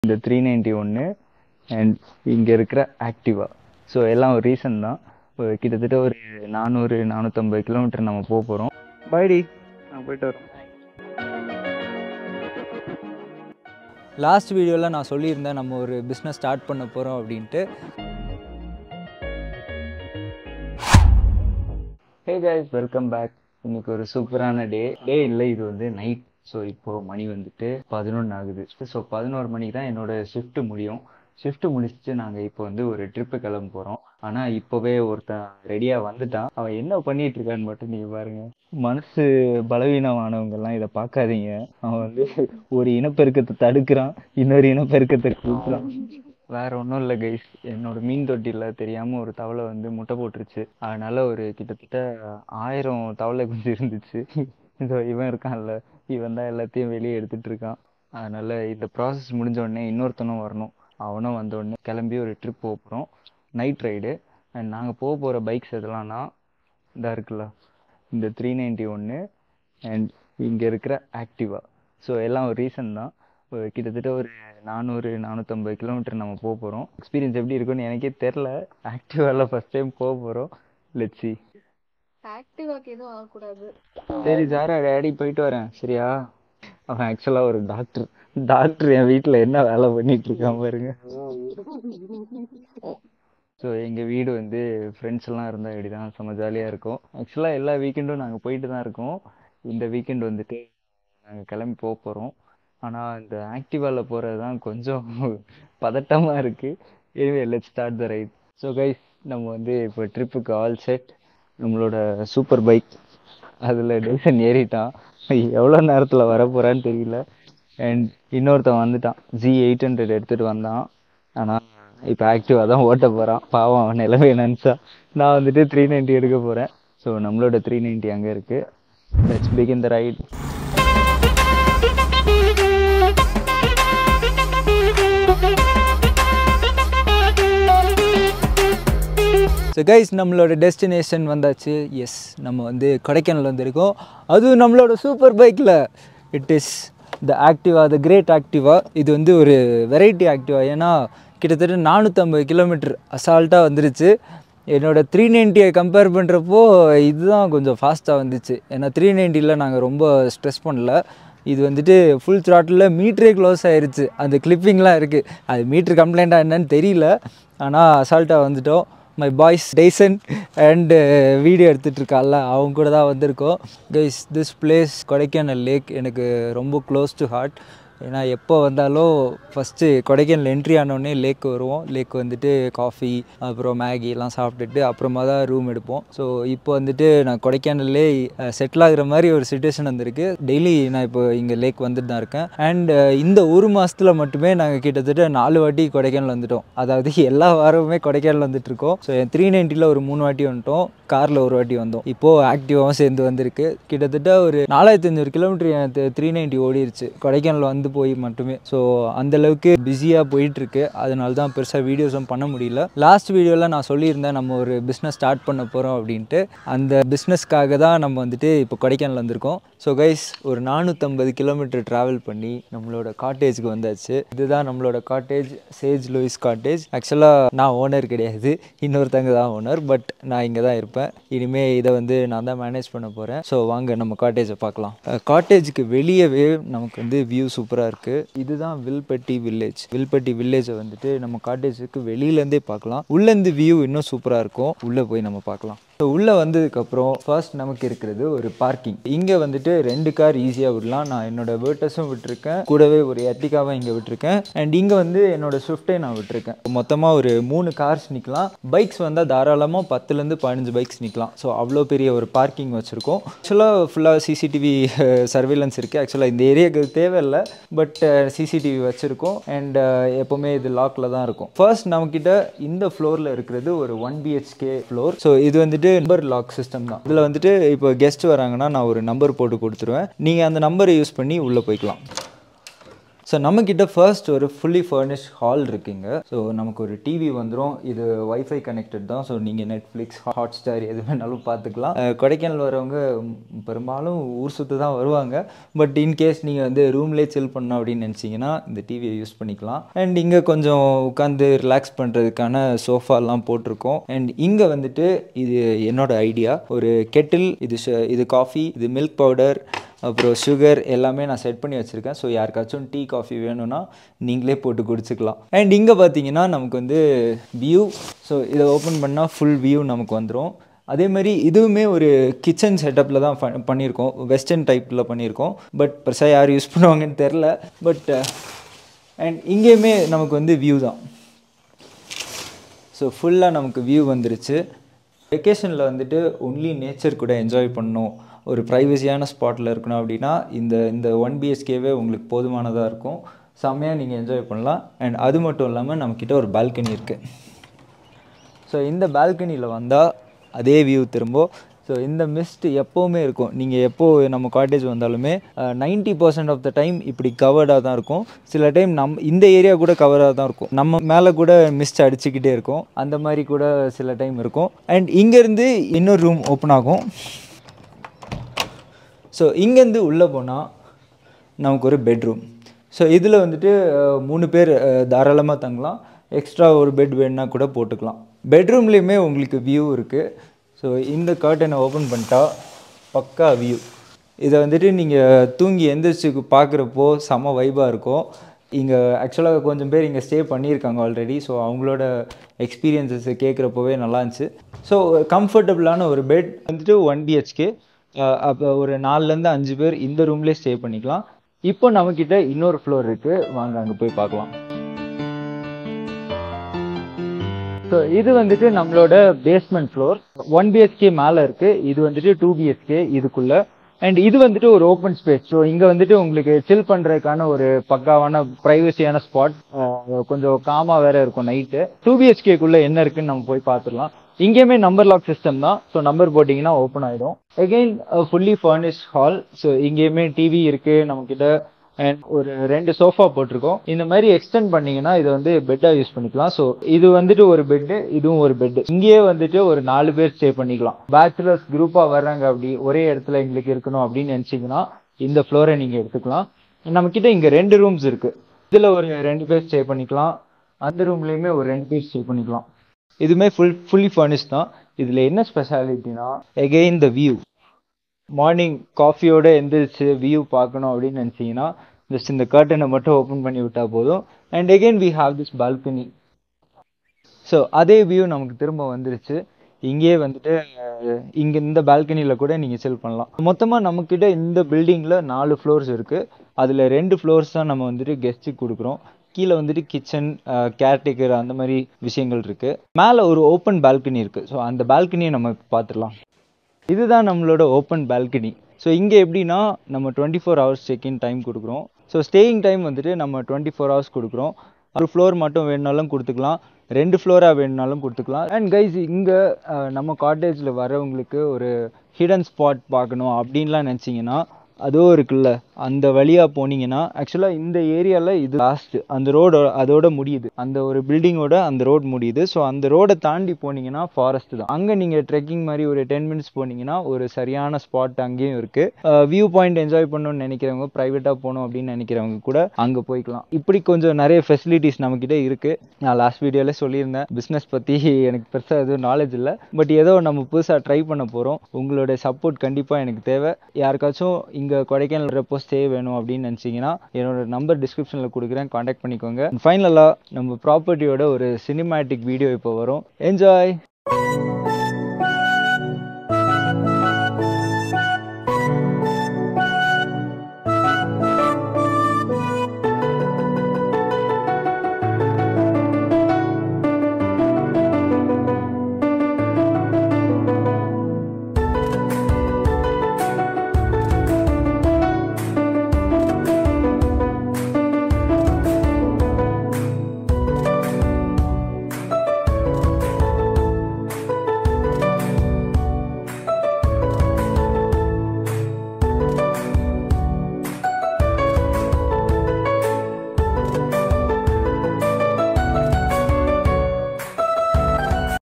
இந்த three ninety ஒன்று and இங்கே இருக்கிற ஆக்டிவா ஸோ எல்லாம் ஒரு ரீசன் தான் ஒரு கிட்டத்தட்ட ஒரு நானூறு நானூற்றம்பது கிலோமீட்டர் நம்ம போக போகிறோம் பாய்டி நான் போயிட்டு வரோம் லாஸ்ட் வீடியோவில் நான் சொல்லியிருந்தேன் நம்ம ஒரு பிஸ்னஸ் ஸ்டார்ட் பண்ண போகிறோம் அப்படின்ட்டு ஹே guys வெல்கம் பேக் இன்னைக்கு ஒரு சூப்பரான டே டே இல்லை இது வந்து நைட் ஸோ இப்போ மணி வந்துட்டு பதினொன்று ஆகுது ஸோ பதினோரு மணிக்கு தான் என்னோட ஷிஃப்ட் முடியும் ஷிஃப்ட் முடிச்சுட்டு நாங்கள் இப்போ வந்து ஒரு ட்ரிப்பு கிளம்ப போகிறோம் ஆனால் இப்போவே ஒருத்தன் ரெடியாக வந்துட்டான் அவன் என்ன பண்ணிட்டு இருக்கான்னு மட்டும் நீங்கள் பாருங்க மனசு பலவீனமானவங்கெல்லாம் இதை பார்க்காதீங்க அவன் வந்து ஒரு இனப்பெருக்கத்தை தடுக்கிறான் இன்னொரு இனப்பெருக்கத்தை கூப்பிட்றான் வேற ஒன்றும் இல்லை கைஸ் என்னோட மீன் தொட்டியில் தெரியாமல் ஒரு தவளை வந்து முட்டை போட்டுருச்சு அதனால ஒரு கிட்டத்தட்ட ஆயிரம் தவளை குஞ்சு இருந்துச்சு இதோ இவன் இருக்கான்ல இவன் தான் எல்லாத்தையும் வெளியே எடுத்துட்டு இருக்கான் அதனால இந்த ப்ராசஸ் முடிஞ்ச உடனே இன்னொருத்தனும் வரணும் அவனும் வந்த உடனே கிளம்பி ஒரு ட்ரிப் போக போகிறோம் நைட் ரைடு அண்ட் நாங்கள் போக போகிற பைக்ஸ் எதெல்லாம்னா இதா இருக்குல்ல இந்த த்ரீ நைன்ட்டி ஒன்று அண்ட் இங்கே இருக்கிற ஆக்டிவா ஸோ எல்லாம் ஒரு ரீசன் தான் ஒரு கிட்டத்தட்ட ஒரு நானூறு நானூற்றம்பது கிலோமீட்டர் நம்ம போக போகிறோம் எக்ஸ்பீரியன்ஸ் எப்படி இருக்குன்னு எனக்கே தெரில ஆக்டிவாவில் ஃபஸ்ட் டைம் போக போகிறோம் லெட்ஸி ஆக்டிவாக்கு எதுவும் ஆகக்கூடாது சரி சாரா டேடி போயிட்டு வரேன் சரியா அவன் ஆக்சுவலாக ஒரு டாக்டர் டாக்டர் என் வீட்டில் என்ன வேலை பண்ணிட்டு இருக்கான் பாருங்க ஸோ எங்கள் வீடு வந்து ஃப்ரெண்ட்ஸ் எல்லாம் இருந்தால் இப்படி தான் செம்ம ஜாலியாக இருக்கும் ஆக்சுவலாக எல்லா வீக்கெண்டும் நாங்கள் போயிட்டு தான் இருக்கோம் இந்த வீக்கெண்ட் வந்துட்டு நாங்கள் கிளம்பி போக போகிறோம் ஆனால் இந்த ஆக்டிவாவில் போகிறது தான் கொஞ்சம் பதட்டமாக இருக்குது anyway let start the ride so guys நம்ம வந்து இப்போ ட்ரிப்புக்கு ஆல் செட் நம்மளோட சூப்பர் பைக் அதில் டேசன் ஏறிட்டான் எவ்வளோ நேரத்தில் வர போகிறான்னு தெரியல அண்ட் இன்னொருத்தன் வந்துட்டான் ஜி எயிட் ஹண்ட்ரட் எடுத்துகிட்டு வந்தான் ஆனால் இப்போ ஆக்டிவாக தான் ஓட்ட போகிறான் பாவம் அவன் நிலைமை நினச்சா நான் வந்துட்டு த்ரீ நைன்ட்டி எடுக்க போகிறேன் ஸோ நம்மளோட த்ரீ நைன்ட்டி அங்கே இருக்குது let's begin the ride so guys நம்மளோட டெஸ்டினேஷன் வந்தாச்சு எஸ் நம்ம வந்து கொடைக்கானல் வந்திருக்கோம் அதுவும் நம்மளோட சூப்பர் பைக்கில் it is the Activa the great Activa இது வந்து ஒரு வெரைட்டி ஆக்டிவா ஏன்னா கிட்டத்தட்ட நானூற்றம்பது கிலோமீட்டர் அசால்ட்டாக வந்துருச்சு என்னோட த்ரீ நைன்ட்டியை கம்பேர் பண்ணுறப்போ இதுதான் கொஞ்சம் ஃபாஸ்ட்டாக வந்துச்சு ஏன்னா த்ரீ நைன்ட்டியில் நாங்கள் ரொம்ப ஸ்ட்ரெஸ் பண்ணல இது வந்துட்டு ஃபுல் த்ராட்டில் மீட்டரே க்ளோஸ் ஆயிருச்சு அந்த கிளிப்பிங்லாம் இருக்குது அது மீட்ரு கம்ப்ளைண்ட்டாக என்னன்னு தெரியல ஆனால் அசால்ட்டாக வந்துட்டோம் மை பாய்ஸ் டெய்சன் அண்டு வீடியோ எடுத்துகிட்டு இருக்கால அவங்க கூட தான் வந்திருக்கோம் guys this place Kodaikanal lake எனக்கு ரொம்ப க்ளோஸ் டு ஹார்ட் ஏன்னா எப்போ வந்தாலும் ஃபஸ்ட்டு கொடைக்கானல் என்ட்ரி ஆனோடனே லேக் வருவோம் லேக் வந்துட்டு காஃபி அப்புறம் மேகி எல்லாம் சாப்பிட்டுட்டு அப்புறமா தான் ரூம் எடுப்போம் ஸோ இப்போ வந்துட்டு நான் கொடைக்கானல்லே செட்டில் ஆகுற மாதிரி ஒரு சுச்சுவேஷன் வந்திருக்கு டெய்லி நான் இப்போ இங்கே லேக் வந்துட்டு தான் இருக்கேன் அண்ட் இந்த ஒரு மாதத்தில் மட்டுமே நாங்கள் கிட்டத்தட்ட நாலு வாட்டி கொடைக்கானல் வந்துட்டோம் அதாவது எல்லா வாரமுமே கொடைக்கானல் வந்துட்டு இருக்கோம் ஸோ என் த்ரீ நைன்ட்டியில் ஒரு மூணு வாட்டி வந்துட்டோம் காரில் ஒரு வாட்டி வந்தோம் இப்போது ஆக்டிவாகவும் சேர்ந்து வந்திருக்கு கிட்டத்தட்ட ஒரு நாலாயிரத்தி அஞ்சூறு கிலோமீட்டர் என் த்ரீ நைன்ட்டி ஓடிருச்சு கொடைக்கானல் வந்து போய் மட்டுமே ஸோ அந்தளவுக்கு பிஸியாக போயிட்டுருக்கு அதனால தான் பெருசாக வீடியோஸும் பண்ண முடியல லாஸ்ட் வீடியோவில் நான் சொல்லியிருந்தேன் நம்ம ஒரு பிஸ்னஸ் ஸ்டார்ட் பண்ண போகிறோம் அப்படின்ட்டு அந்த பிஸ்னஸ்க்காக தான் நம்ம வந்துட்டு இப்போ கொடைக்கானல் வந்திருக்கோம் ஸோ கைஸ் ஒரு நானூற்றம்பது கிலோமீட்டர் ட்ராவல் பண்ணி நம்மளோட காட்டேஜுக்கு வந்தாச்சு இதுதான் நம்மளோட காட்டேஜ் சேஜ் லூயிஸ் காட்டேஜ் ஆக்சுவலாக நான் ஓனர் கிடையாது இன்னொருத்தங்க தான் ஓனர் பட் நான் இங்கே தான் இருப்பேன் இனிமேல் இதை வந்து நான் தான் மேனேஜ் பண்ண போகிறேன் ஸோ வாங்க நம்ம காட்டேஜை பார்க்கலாம் காட்டேஜுக்கு வெளியவே நமக்கு வந்து வியூ சூப்பராக இருக்குது இதுதான் வில்பட்டி வில்லேஜ் வில்பட்டி வில்லேஜை வந்துட்டு நம்ம காட்டேஜுக்கு வெளியிலேருந்தே பார்க்கலாம் உள்ளேருந்து வியூ இன்னும் சூப்பராக இருக்கும் உள்ளே போய் நம்ம பார்க்கலாம் ஸோ உள்ளே வந்ததுக்கப்புறம் ஃபர்ஸ்ட் நமக்கு இருக்கிறது ஒரு பார்க்கிங் இங்கே வந்துட்டு ரெண்டு கார் ஈஸியாக விடலாம் நான் என்னோட வேர்ட்டஸும் விட்டுருக்கேன் கூடவே ஒரு எர்டிகாவை இங்கே விட்டுருக்கேன் அண்ட் இங்கே வந்து என்னோட ஸ்விஃப்ட்டை நான் விட்டுருக்கேன் மொத்தமாக ஒரு மூணு கார்ஸ் நிற்கலாம் பைக்ஸ் வந்தால் தாராளமாக பத்துலேருந்து பதினஞ்சு பைக்ஸ் நிற்கலாம் ஸோ அவ்வளோ பெரிய ஒரு பார்க்கிங் வச்சுருக்கோம் ஆக்சுவலாக ஃபுல்லாக சிசிடிவி சர்வேலன்ஸ் இருக்குது ஆக்சுவலாக இந்த ஏரியாவுக்கு தேவையில்லை பட் சிசிடிவி வச்சுருக்கோம் அண்ட் எப்போவுமே இது லாக்கில் தான் இருக்கும் ஃபர்ஸ்ட் நம்மக்கிட்ட இந்த ஃப்ளோரில் இருக்கிறது ஒரு ஒன் பிஹெச்கே ஃப்ளோர் ஸோ இது வந்துட்டு நம்பர் லாக் சிஸ்டம் தான் இதில் வந்துட்டு இப்போ கெஸ்ட் வராங்கன்னா நான் ஒரு நம்பர் போட்டு கொடுத்துருவேன் நீங்கள் அந்த நம்பரை யூஸ் பண்ணி உள்ளே போய்க்கலாம் ஸோ நம்மக்கிட்ட ஃபர்ஸ்ட் ஒரு ஃபுல்லி ஃபர்னிஷ் ஹால் இருக்குங்க ஸோ நமக்கு ஒரு டிவி வந்துடும் இது வைஃபை கனெக்டட் தான் ஸோ நீங்கள் நெட்ஃப்ளிக்ஸ் ஹாட் ஸ்டார் எது வேணாலும் பார்த்துக்கலாம் அஹ் கொடைக்கானல் வரவங்க ம், பெரும்பாலும் ஊர் சுற்று தான் வருவாங்க பட் இன்கேஸ் நீங்கள் வந்து ரூம்லேயே சில் பண்ணோம் அப்படின்னு நினச்சிங்கன்னா இந்த டிவியை யூஸ் பண்ணிக்கலாம் அண்ட் இங்கே கொஞ்சம் உட்காந்து ரிலாக்ஸ் பண்ணுறதுக்கான சோஃபாலாம் போட்டிருக்கோம் அண்ட் இங்கே வந்துட்டு இது என்னோட ஐடியா ஒரு கெட்டில் இது ஷ- இது காஃபி இது மில்க் பவுடர் அப்புறம் சுகர் எல்லாமே நான் செட் பண்ணி வச்சுருக்கேன் ஸோ யாருக்காச்சும் டீ காஃபி வேணும்னா நீங்களே போட்டு குடிச்சுக்கலாம் அண்ட் இங்கே பார்த்தீங்கன்னா நமக்கு வந்து வியூ ஸோ இதை ஓப்பன் பண்ணால் ஃபுல் வியூ நமக்கு வந்துடும் அதே மாதிரி இதுவுமே ஒரு கிச்சன் செட்டப்பில் தான் ப- பண்ணியிருக்கோம் வெஸ்டர்ன் டைப்பில் பண்ணியிருக்கோம் பட் பெருசாக யார் யூஸ் பண்ணுவாங்கன்னு தெரில பட் அண்ட் இங்கேயுமே நமக்கு வந்து வியூ தான் ஸோ ஃபுல்லாக நமக்கு வியூ வந்துருச்சு வெக்கேஷனில் வந்துட்டு ஒன்லி நேச்சர் கூட என்ஜாய் பண்ணணும் ஒரு ப்ரைவசியான ஸ்பாட்டில் இருக்கணும் அப்படின்னா இந்த இந்த ஒன் பிஹெச்கேவே உங்களுக்கு போதுமானதாக இருக்கும் செம்மையாக நீங்கள் என்ஜாய் பண்ணலாம் அண்ட் அது மட்டும் இல்லாமல் நம்மக்கிட்ட ஒரு பால்கனி இருக்குது ஸோ இந்த பால்கனியில் வந்தால் அதே வியூ திரும்ப ஸோ இந்த மிஸ்ட் எப்போவுமே இருக்கும் நீங்கள் எப்போ நம்ம காட்டேஜ் வந்தாலுமே ninety percent of the time இப்படி கவர்டாக தான் இருக்கும் சில டைம் நம் இந்த ஏரியா கூட கவராக தான் இருக்கும் நம்ம மேலே கூட மிஸ்ட் அடிச்சுக்கிட்டே இருக்கும் அந்த மாதிரி கூட சில டைம் இருக்கும் அண்ட் இங்கேருந்து இன்னொரு ரூம் ஓப்பன் ஆகும் ஸோ இங்கேருந்து உள்ளே போனால் நமக்கு ஒரு பெட்ரூம் ஸோ இதில் வந்துட்டு அஹ், மூணு பேர் தாராளமாக தங்கலாம் எக்ஸ்ட்ரா ஒரு பெட் வேணுன்னா கூட போட்டுக்கலாம் பெட்ரூம்லேயுமே உங்களுக்கு வியூ இருக்குது ஸோ இந்த கர்ட்டனை ஓப்பன் பண்ணிட்டா பக்கா வியூ இதை வந்துட்டு நீங்கள் தூங்கி எந்திரிச்சு பார்க்குறப்போ செம வைபாக இருக்கும் இங்கே ஆக்சுவலாக கொஞ்சம் பேர் இங்கே ஸ்டே பண்ணியிருக்காங்க ஆல்ரெடி ஸோ அவங்களோட எக்ஸ்பீரியன்ஸஸ் கேட்குறப்போவே நல்லா இருந்துச்சு ஸோ கம்ஃபர்டபுளான ஒரு பெட் வந்துட்டு ஒன் பிஹெச்கே அப்போ ஒரு நாலுலேருந்து அஞ்சு பேர் இந்த ரூம்லேயே ஸ்டே பண்ணிக்கலாம் இப்போ நம்மக்கிட்ட இன்னொரு ஃப்ளோர் இருக்குது வாங்க அங்கே போய் பார்க்கலாம் ஸோ இது வந்துட்டு நம்மளோட பேஸ்மெண்ட் ஃப்ளோர் ஒன் பிஹெச்கே மேலே இருக்குது இது வந்துட்டு டூ பிஹெச்கே இதுக்குள்ள அண்ட் இது வந்துட்டு ஒரு ஓப்பன் ஸ்பேஸ் ஸோ இங்கே வந்துட்டு உங்களுக்கு சில் பண்ணுறதுக்கான ஒரு பக்காவான ப்ரைவசியான ஸ்பாட் கொஞ்சம் காமா வேற இருக்கும் நைட்டு டூ பிஹெச்கேக்குள்ளே என்ன இருக்குன்னு நம்ம போய் பார்த்துடலாம் இங்கேயுமே நம்பர் லாக் சிஸ்டம் தான் ஸோ நம்பர் போட்டிங்கன்னா ஓப்பன் ஆயிடும் again fully furnish hall so இங்கேயுமே டிவி இருக்கு நம்ம கிட்ட அண்ட் ஒரு ரெண்டு சோஃபா போட்டிருக்கோம் இந்த மாதிரி எக்ஸ்டெண்ட் பண்ணீங்கன்னா இது வந்து பெட்டா யூஸ் பண்ணிக்கலாம் ஸோ இது வந்துட்டு ஒரு பெட்டு இதுவும் ஒரு பெட் இங்கேயே வந்துட்டு ஒரு நாலு பேர் ஸ்டே பண்ணிக்கலாம் பேச்சுலர்ஸ் குரூப்பா வர்றாங்க அப்படி ஒரே இடத்துல எங்களுக்கு இருக்கணும் அப்படின்னு நினைச்சீங்கன்னா இந்த ஃப்ளோரை நீங்க எடுத்துக்கலாம் நம்ம கிட்ட இங்க ரெண்டு ரூம்ஸ் இருக்கு இதுல ஒரு ரெண்டு பேர் ஸ்டே பண்ணிக்கலாம் அந்த ரூம்லயுமே ஒரு ரெண்டு பேர் ஸ்டே பண்ணிக்கலாம் இதுவுமே ஃபுல் ஃபுல்லி ஃபர்னிஷ் தான் இதில் என்ன ஸ்பெஷாலிட்டினா எகெயின் த வியூ மார்னிங் காஃபியோட எந்திரிச்சு வியூ பார்க்கணும் அப்படின்னு நினச்சிங்கன்னா ஜஸ்ட் இந்த கர்ட்டனை மட்டும் ஓப்பன் பண்ணி விட்டா போதும் and again we have this balcony so அதே வியூ நமக்கு திரும்ப வந்துருச்சு இங்கேயே வந்துட்டு அஹ், இங்க இந்த பால்கனியில் கூட நீங்கள் செல் பண்ணலாம் மொத்தமாக நம்மக்கிட்ட இந்த பில்டிங்கில் நாலு ஃப்ளோர்ஸ் இருக்குது அதில் ரெண்டு ஃப்ளோர்ஸ் தான் நம்ம வந்துட்டு கெஸ்ட்டுக்கு கொடுக்குறோம் கீழே வந்துட்டு கிச்சன் கேர்டேக்கர் அந்த மாதிரி விஷயங்கள் இருக்குது மேலே ஒரு ஓப்பன் பால்கனி இருக்குது ஸோ அந்த பால்கனியை நம்ம பார்த்துடலாம் இதுதான் நம்மளோட ஓப்பன் பால்கனி ஸோ இங்கே எப்படின்னா நம்ம twenty four hours check in time கொடுக்குறோம் ஸோ ஸ்டேயிங் டைம் வந்துட்டு நம்ம டுவெண்ட்டி ஃபோர் ஹவர்ஸ் கொடுக்குறோம் ஒரு ஃப்ளோர் மட்டும் வேணுனாலும் கொடுத்துக்கலாம் ரெண்டு ஃப்ளோராக வேணுனாலும் கொடுத்துக்கலாம் அண்ட் கைஸ் இங்கே நம்ம காட்டேஜில் வரவங்களுக்கு ஒரு ஹிடன் ஸ்பாட் பார்க்கணும் அப்படின்லாம் நினச்சிங்கன்னா அதோ இருக்குல்ல அந்த வழியாக போனீங்கன்னா ஆக்சுவலாக இந்த ஏரியாவில் இது லாஸ்ட் அந்த ரோடு அதோட முடியுது அந்த ஒரு பில்டிங்கோட அந்த ரோட் முடியுது ஸோ அந்த ரோடை தாண்டி போனீங்கன்னா ஃபாரஸ்ட் தான் அங்கே நீங்கள் ட்ரெக்கிங் மாதிரி ஒரு டென் மினிட்ஸ் போனீங்கன்னா ஒரு சரியான ஸ்பாட் அங்கேயும் இருக்குது வியூ பாயிண்ட் என்ஜாய் பண்ணணும்னு நினைக்கிறவங்க ப்ரைவேட்டாக போகணும் அப்படின்னு நினைக்கிறவங்க கூட அங்கே போய்க்கலாம் இப்படி கொஞ்சம் நிறைய ஃபெசிலிட்டிஸ் நம்மக்கிட்ட இருக்குது நான் லாஸ்ட் வீடியோவில் சொல்லியிருந்தேன் பிஸ்னஸ் பற்றி எனக்கு பெருசாக எதுவும் நாலேஜ் இல்லை பட் ஏதோ நம்ம புதுசாக ட்ரை பண்ண போகிறோம் உங்களோட சப்போர்ட் கண்டிப்பாக எனக்கு தேவை யாருக்காச்சும் இங்கே கொடைக்கானல் வரப்போ ஸ்டே வேணும் அப்படின்னு நினச்சிங்கன்னா என்னோட நம்பர் டிஸ்கிரிப்ஷனில் கொடுக்குறேன் காண்டாக்ட் பண்ணிக்கோங்க ஃபைனலாக நம்ம ப்ராப்பர்ட்டியோட ஒரு சினிமேட்டிக் வீடியோ இப்போ வரும் என்ஜாய்